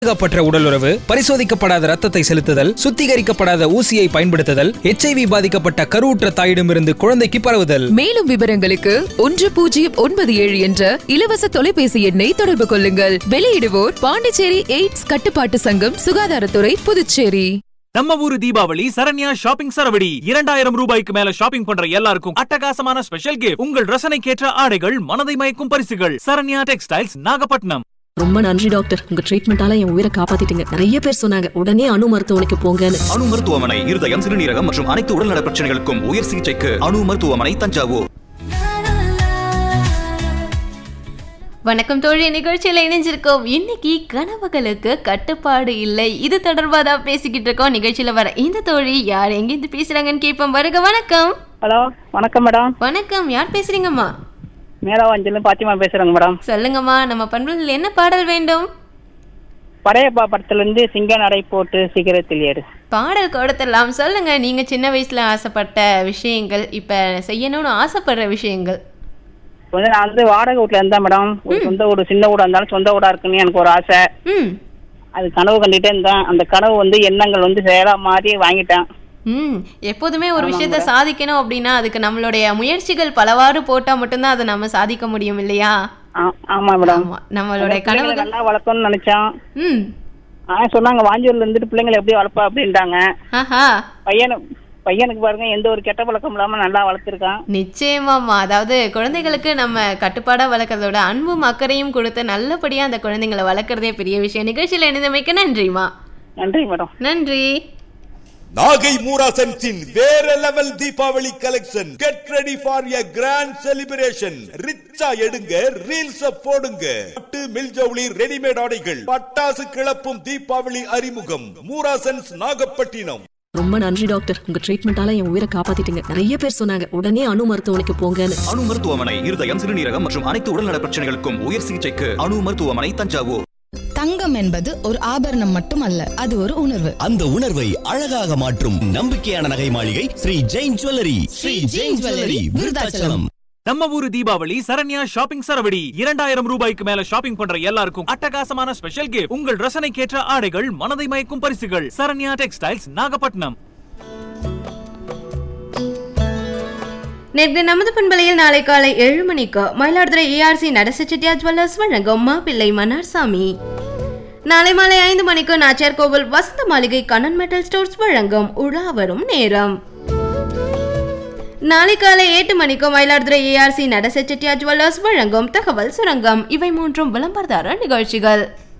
பாதுகாப்பற்ற உடலுறவு பரிசோதிக்கப்படாத ரத்தத்தை செலுத்துதல் சுத்திகரிக்கப்படாத ஊசியை பயன்படுத்துதல் எச்ஐவி பாதிக்கப்பட்ட கருவுற்ற தாயிடமிருந்து குழந்தைக்கு பரவுதல் மேலும் விவரங்களுக்கு ஒன்று பூஜ்ஜியம் ஒன்பது ஏழு என்ற இலவச தொலைபேசி எண்ணை தொடர்பு கொள்ளுங்கள் வெளியிடுவோர் பாண்டிச்சேரி எய்ட்ஸ் கட்டுப்பாட்டு சங்கம் சுகாதாரத்துறை புதுச்சேரி நம்ம ஊரு தீபாவளி சரண்யா ஷாப்பிங் சரவடி இரண்டாயிரம் ரூபாய்க்கு மேல ஷாப்பிங் பண்ற எல்லாருக்கும் அட்டகாசமான ஸ்பெஷல் கிஃப்ட் உங்கள் ரசனைக்கேற்ற ஆடைகள் மனதை மயக்கும் பரிசுகள் சரண்யா டெக்ஸ்டைல்ஸ் நாகப்பட்டினம் ரொம்ப நன்றி டாக்டர் உங்க ட்ரீட்மெண்டால என் உயிரை காப்பாத்திட்டீங்க நிறைய பேர் சொன்னாங்க உடனே அணு மருத்துவமனைக்கு போங்கன்னு அணு மருத்துவமனை இருதயம் சிறுநீரகம் மற்றும் அனைத்து உடல்நல பிரச்சனைகளுக்கும் உயர் சிகிச்சைக்கு அணு மருத்துவமனை தஞ்சாவூர் வணக்கம் தோழி நிகழ்ச்சியில் இணைஞ்சிருக்கோம் இன்னைக்கு கனவுகளுக்கு கட்டுப்பாடு இல்லை இது தொடர்பாக தான் பேசிக்கிட்டு இருக்கோம் நிகழ்ச்சியில் வர இந்த தோழி யார் எங்கேருந்து பேசுறாங்கன்னு கேட்போம் வருக வணக்கம் ஹலோ வணக்கம் மேடம் வணக்கம் யார் பேசுறீங்கம்மா மேலவாஞ்சல் பாத்திமா பேசுறேங்க மேடம் சொல்லுங்கம்மா நம்ம பண்புகளில் என்ன பாடல் வேண்டும் படையப்பா படத்துலேருந்து சிங்க நடை போட்டு சிகரத்தில் ஏறு பாடல் கொடுத்துடலாம் சொல்லுங்க நீங்க சின்ன வயசுல ஆசைப்பட்ட விஷயங்கள் இப்ப செய்யணும்னு ஆசைப்படுற விஷயங்கள் இப்ப வந்து நான் வந்து வாடகை வீட்டில் இருந்தேன் மேடம் ஒரு சொந்த வீடு சின்ன வீடா இருந்தாலும் சொந்த வீடா இருக்குன்னு எனக்கு ஒரு ஆசை ம் அது கனவு கண்டுட்டே இருந்தேன் அந்த கனவு வந்து எண்ணங்கள் வந்து செயலா மாறி வாங்கிட்டேன் ம் எப்போதுமே ஒரு விஷயத்த சாதிக்கணும் அப்படின்னா அதுக்கு நம்மளுடைய முயற்சிகள் பலவாறு போட்டா மட்டும்தான் அதை நம்ம சாதிக்க முடியும் இல்லையா ஆ- ஆமா மேடம் ஆமா நம்மளுடைய பிள்ளைங்களை கனவுகள் நல்லா வளர்க்கணும்னு நினைச்சேன் ம் ஆனா சொன்னாங்க வாஞ்சூர்ல இருந்துட்டு பிள்ளைங்களை எப்படி வளர்ப்பா அப்படின்ட்டாங்க ஆஹா பையனு பையனுக்கு பாருங்க எந்த ஒரு கெட்ட பழக்கம் இல்லாம நல்லா வளர்த்துருக்கான் நிச்சயமாம்மா அதாவது குழந்தைகளுக்கு நம்ம கட்டுப்பாடா வளர்க்கறதோட அன்பும் அக்கறையும் கொடுத்து நல்லபடியா அந்த குழந்தைங்களை வளர்க்கறதே பெரிய விஷயம் நிகழ்ச்சியில் இணைந்தமைக்கு நன்றிம்மா நன்றி மேடம் நன்றி நாகை மூராசன்ஸின் வேற level Deepavali collection get ready for a grand celebration ரிச்சா எடுங்க ரீல்ஸ் போடுங்க பட்டு மில்ஜவுளி ரெடிமேட் ஆடைகள் பட்டாசு கிளப்பும் தீபாவளி அறிமுகம் மூராசன்ஸ் நாகப்பட்டினம் ரொம்ப நன்றி டாக்டர் உங்க ட்ரீட்மெண்டால என் உயிரை காப்பாத்திட்டீங்க நிறைய பேர் சொன்னாங்க உடனே அணு மருத்துவமனைக்கு போங்கன்னு அணு மருத்துவமனை இருதயம் சிறுநீரகம் மற்றும் அனைத்து உடல்நல பிரச்சனைகளுக்கும் உயர் சிகிச்சைக்கு அணு மருத்துவமனை தஞ்சாவூர் தங்கம் என்பது ஒரு ஆபரணம் மட்டுமல்ல அது ஒரு உணர்வு அந்த உணர்வை அழகாக மாற்றும் நம்பிக்கையான நகை மாளிகை ஸ்ரீ ஜெயின் ஜுவல்லரி ஸ்ரீ ஜெயின் ஜுவல்லரி விருதாச்சலம் நம்ம ஊரு தீபாவளி சரண்யா ஷாப்பிங் சரவடி இரண்டாயிரம் ரூபாய்க்கு மேல ஷாப்பிங் பண்ற எல்லாருக்கும் அட்டகாசமான ஸ்பெஷல் கிஃப்ட் உங்கள் ரசனைக்கேற்ற ஆடைகள் மனதை மயக்கும் பரிசுகள் சரண்யா டெக்ஸ்டைல்ஸ் நாகப்பட்டினம் நேற்று நமது பண்பலையில் நாளை காலை ஏழு மணிக்கு மயிலாடுதுறை ஏஆர்சி நடச செட்டியார் ஜுவல்லர்ஸ் வழங்கும் மாப்பிள்ளை மன்னார்சாமி நாளை மாலை ஐந்து மணிக்கு நாச்சியார் கோவில் வசந்த மாளிகை கண்ணன் மெட்டல் ஸ்டோர்ஸ் வழங்கும் உலா வரும் நேரம் நாளை காலை எட்டு மணிக்கு மயிலாடுதுறை ஏஆர்சி நடச செட்டியார் ஜுவல்லர்ஸ் வழங்கும் தகவல் சுரங்கம் இவை மூன்றும் விளம்பரதார நிகழ்ச்சிகள்